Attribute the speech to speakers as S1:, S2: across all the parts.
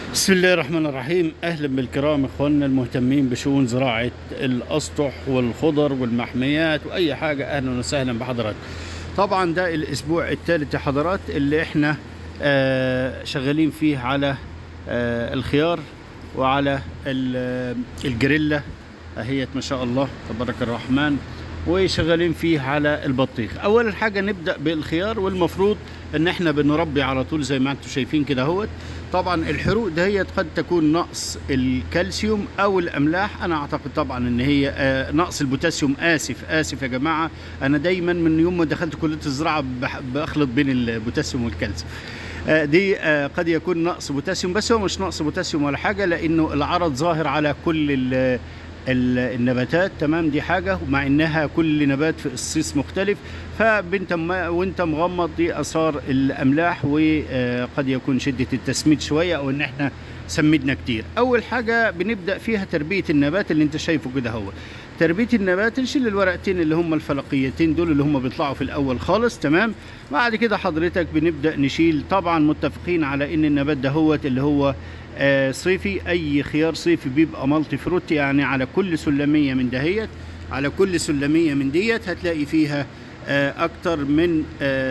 S1: بسم الله الرحمن الرحيم اهلا بالكرام اخواننا المهتمين بشؤون زراعه الاسطح والخضر والمحميات واي حاجه اهلا وسهلا بحضراتكم طبعا ده الاسبوع الثالث يا حضرات اللي احنا آه شغالين فيه على آه الخيار وعلى ال- الجريلا اهيت ما شاء الله تبارك الرحمن وشغالين فيه على البطيخ اول حاجه نبدا بالخيار والمفروض ان احنا بنربي على طول زي ما انتم شايفين كده اهوت طبعا الحروق دهيت قد تكون نقص الكالسيوم او الاملاح انا اعتقد طبعا ان هي آه، نقص البوتاسيوم اسف اسف يا جماعه انا دايما من يوم ما دخلت كليه الزراعه بح- بخلط بين البوتاسيوم والكالسيوم آه، دي آه، قد يكون نقص بوتاسيوم بس هو مش نقص بوتاسيوم ولا حاجه لانه العرض ظاهر على كل ال- ال- النباتات تمام دي حاجه ومع انها كل نبات في قصيص مختلف فبنت ما وانت مغمض دي اثار الاملاح وقد يكون شده التسميد شويه او ان احنا سمدنا كتير اول حاجه بنبدا فيها تربيه النبات اللي انت شايفه كده هو تربيه النبات نشيل الورقتين اللي هم الفلقيتين دول اللي هم بيطلعوا في الاول خالص تمام بعد كده حضرتك بنبدا نشيل طبعا متفقين على ان النبات ده هو اللي هو آه، صيفي اي خيار صيفي بيبقى مالتي فروت يعني على كل سلميه من دهيت على كل سلميه من ديت هتلاقي فيها آه، اكتر من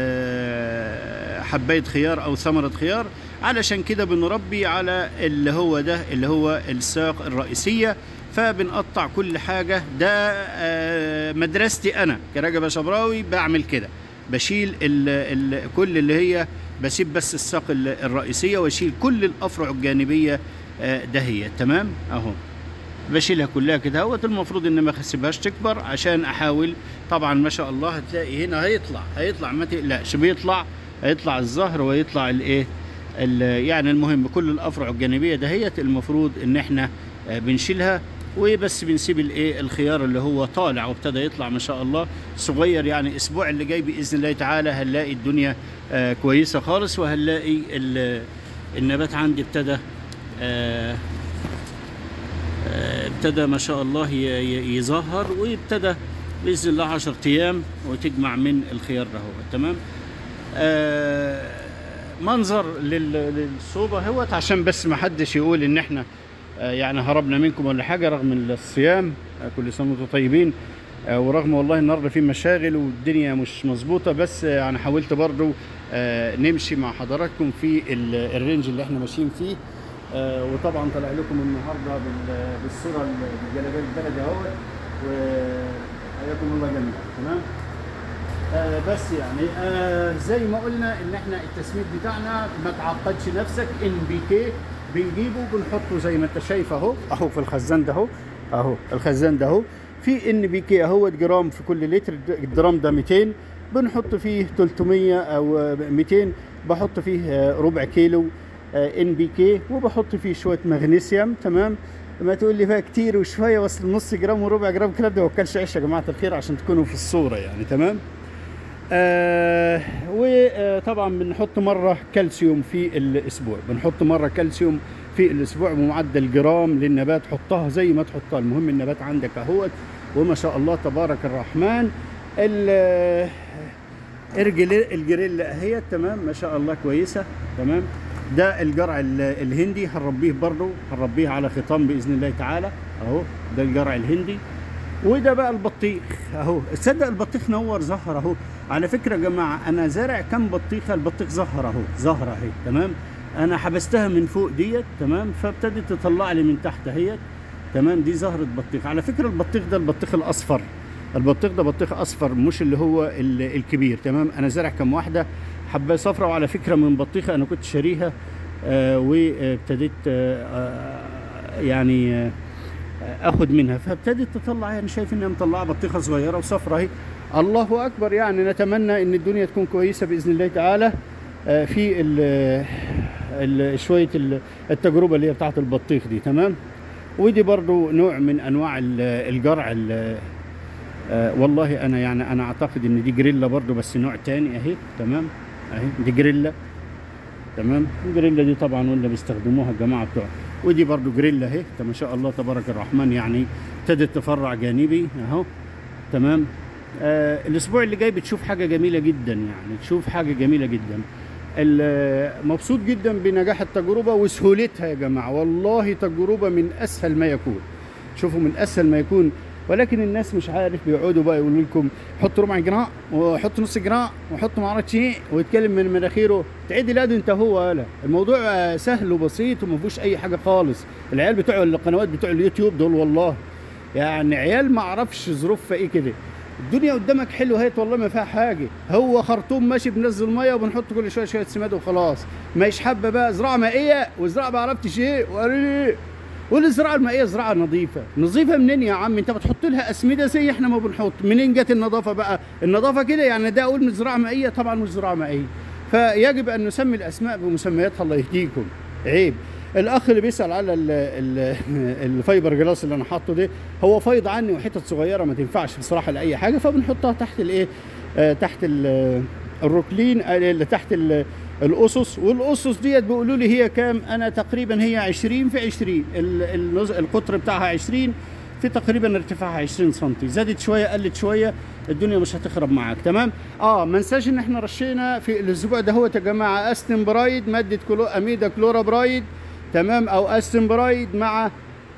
S1: آه، حبايه خيار او ثمره خيار علشان كده بنربي على اللي هو ده اللي هو الساق الرئيسيه فبنقطع كل حاجه ده آه، مدرستي انا كرجب شبراوي بعمل كده بشيل ال ال كل اللي هي بسيب بس الساق ال- الرئيسيه واشيل كل الافرع الجانبيه آه، دهيت تمام اهو بشيلها كلها كده اهوت المفروض ان ما اسيبهاش تكبر عشان احاول طبعا ما شاء الله هتلاقي هنا هيطلع هيطلع ما تقلقش بيطلع هيطلع الزهر ويطلع الايه ال- يعني المهم كل الافرع الجانبيه دهيت المفروض ان احنا آه، بنشيلها وبس بنسيب الايه الخيار اللي هو طالع وابتدى يطلع ما شاء الله صغير يعني الاسبوع اللي جاي باذن الله تعالى هنلاقي الدنيا آه، كويسه خالص وهنلاقي ال- النبات عندي ابتدى آه، آه، ابتدى ما شاء الله ي- ي- يظهر وابتدى باذن الله 10 ايام وتجمع من الخيار ده هو تمام آه، منظر لل- للصوبه هوت عشان بس ما حدش يقول ان احنا آه، يعني هربنا منكم ولا حاجه رغم الصيام آه، كل سنه وانتم طيبين آه، ورغم والله النهارده في مشاغل والدنيا مش مظبوطه بس آه، يعني حاولت برضو آه، نمشي مع حضراتكم في ال- الرينج اللي احنا ماشيين فيه آه، وطبعا طلع لكم النهارده بال- بالصوره الجلابيه البلدي اهوت وحياكم الله جميعا تمام آه بس يعني آه زي ما قلنا ان احنا التسميد بتاعنا ما تعقدش نفسك ان بي كي بنجيبه بنحطه زي ما انت شايف اهو اهو في الخزان ده اهو اهو الخزان ده اهو في ان بي كي اهو جرام في كل لتر الجرام ده 200 بنحط فيه 300 او 200 بحط فيه آه، ربع كيلو ان بي كي وبحط فيه شويه مغنيسيوم تمام ما تقول لي بقى كتير وشويه بس نص جرام وربع جرام كلام ده ما وكلش عيش يا جماعه الخير عشان تكونوا في الصوره يعني تمام آه وطبعا بنحط مره كالسيوم في الاسبوع بنحط مره كالسيوم في الاسبوع بمعدل جرام للنبات حطها زي ما تحطها المهم النبات عندك اهوت وما شاء الله تبارك الرحمن ال- الجل- الجريلا اهي تمام ما شاء الله كويسه تمام ده الجرع ال- الهندي هنربيه برضه هنربيه على خطام باذن الله تعالى اهو ده الجرع الهندي وده بقى البطيخ اهو تصدق البطيخ نور زهر اهو على فكره يا جماعه انا زارع كام بطيخه البطيخ زهر اهو زهره اهي تمام انا حبستها من فوق ديت تمام فابتدت تطلع لي من تحت اهيت تمام دي زهره بطيخ على فكره البطيخ ده البطيخ الاصفر البطيخ ده بطيخ اصفر مش اللي هو ال- الكبير تمام انا زارع كام واحده حبايه صفراء وعلى فكره من بطيخه انا كنت شاريها آه وابتديت آه آه يعني آه اخد منها فابتدت تطلع يعني شايف انها مطلعه بطيخه صغيره وصفرة اهي الله اكبر يعني نتمنى ان الدنيا تكون كويسه باذن الله تعالى آه، في ال ال شويه ال- التجربه اللي هي بتاعت البطيخ دي تمام ودي برضو نوع من انواع ال- الجرع ال- آه، والله انا يعني انا اعتقد ان دي جريلا برضو بس نوع تاني اهي تمام اهي دي جريلا تمام الجريلا دي طبعا ولا بيستخدموها الجماعه بتوع ودي برضو جريلا اهي ده ما شاء الله تبارك الرحمن يعني ابتدت تفرع جانبي اهو تمام آه الاسبوع اللي جاي بتشوف حاجه جميله جدا يعني تشوف حاجه جميله جدا ال- مبسوط جدا بنجاح التجربه وسهولتها يا جماعه والله تجربه من اسهل ما يكون شوفوا من اسهل ما يكون ولكن الناس مش عارف بيقعدوا بقى يقولوا لكم حط ربع جنيه وحط نص جنيه وحط ما اعرفش ايه ويتكلم من مناخيره تعيد الاد انت هو ولا الموضوع آه، سهل وبسيط وما فيهوش اي حاجه خالص العيال بتوع القنوات بتوع اليوتيوب دول والله يعني عيال ما اعرفش ظروفها ايه كده الدنيا قدامك حلوه هيت والله ما فيها حاجه هو خرطوم ماشي بنزل ميه وبنحط كل شويه شويه سماد وخلاص مش حابه بقى زراعه مائيه وزراعه ما عرفتش ايه وقالوا لي والزراعه المائيه زراعه نظيفه نظيفه منين يا عم انت بتحط لها اسمده زي احنا ما بنحط منين جت النظافه بقى النظافه كده يعني ده اقول من زراعه مائيه طبعا مش زراعه مائيه فيجب ان نسمي الاسماء بمسمياتها الله يهديكم عيب الاخ اللي بيسال على ال ال الفايبر جلاس اللي انا حاطه ده هو فايض عني وحتت صغيره ما تنفعش بصراحه لاي حاجه فبنحطها تحت الايه آه تحت ال- الروكلين آه، اللي تحت ال- الاسس والاسس ديت بيقولوا لي هي كام انا تقريبا هي 20 في 20 ال- النز- القطر بتاعها 20 في تقريبا ارتفاعها 20 سم زادت شويه قلت شويه الدنيا مش هتخرب معاك تمام اه ما ننساش ان احنا رشينا في الاسبوع ده هو يا جماعه استن برايد ماده كلو اميدا كلورا برايد تمام او استن برايد مع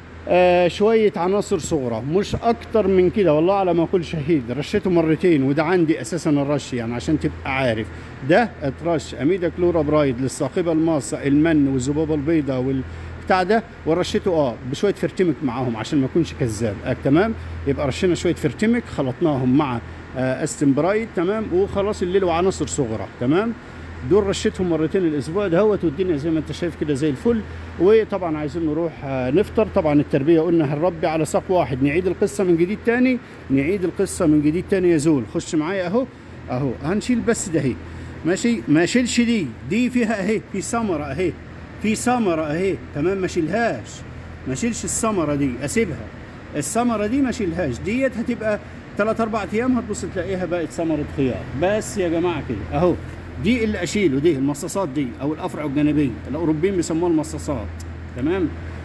S1: آه شويه عناصر صغرى مش اكتر من كده والله على ما اقول شهيد رشيته مرتين وده عندي اساسا الرش يعني عشان تبقى عارف ده اترش اميدا كلورا برايد للصاقبه الماصه المن والذبابه البيضاء وال بتاع ده ورشيته اه بشويه فرتمك معاهم عشان ما اكونش كذاب آه تمام يبقى رشينا شويه فرتمك خلطناهم مع آه استن برايد تمام وخلاص الليل وعناصر صغرى تمام دول رشيتهم مرتين الاسبوع دهوت والدنيا زي ما انت شايف كده زي الفل وطبعا عايزين نروح آه، نفطر طبعا التربيه قلنا هنربي على ساق واحد نعيد القصه من جديد تاني نعيد القصه من جديد تاني يا زول خش معايا اهو اهو هنشيل بس ده اهي ماشي ما شيلش دي دي فيها اهي في ثمره اهي في ثمره اهي تمام ما شيلهاش ما شيلش الثمره دي اسيبها الثمره دي ما شيلهاش ديت هتبقى ثلاث اربع ايام هتبص تلاقيها بقت ثمره خيار بس يا جماعه كده اهو دي اللي اشيله دي المصاصات دي او الافرع الجانبيه الاوروبيين بيسموها المصاصات تمام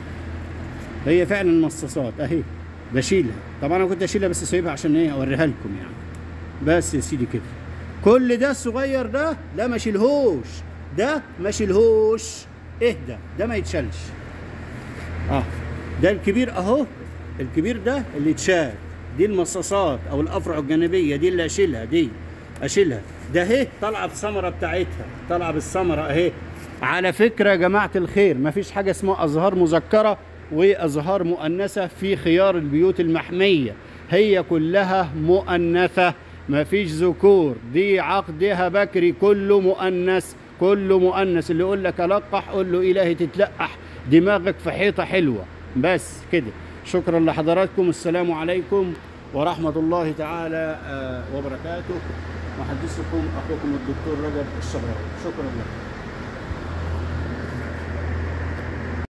S1: هي فعلا مصاصات اهي بشيلها طبعا انا كنت اشيلها بس سايبها عشان ايه اوريها لكم يعني بس يا سيدي كده كل ده الصغير ده ده ما شيلهوش ده ما شيلهوش اهدى ده ما يتشالش اه ده الكبير اهو الكبير ده اللي اتشال دي المصاصات او الافرع الجانبيه دي اللي اشيلها دي اشيلها ده اهي طالعه بالثمره بتاعتها طالعه بالثمره اهي على فكره يا جماعه الخير ما فيش حاجه اسمها ازهار مذكره وازهار مؤنثه في خيار البيوت المحميه هي كلها مؤنثه ما فيش ذكور دي عقدها بكري كله مؤنث كله مؤنث اللي يقول لك القح قول له الهي تتلقح دماغك في حيطه حلوه بس كده شكرا لحضراتكم السلام عليكم ورحمه الله تعالى آه، وبركاته محدثكم اخوكم الدكتور رجب الشبراوي شكرا لكم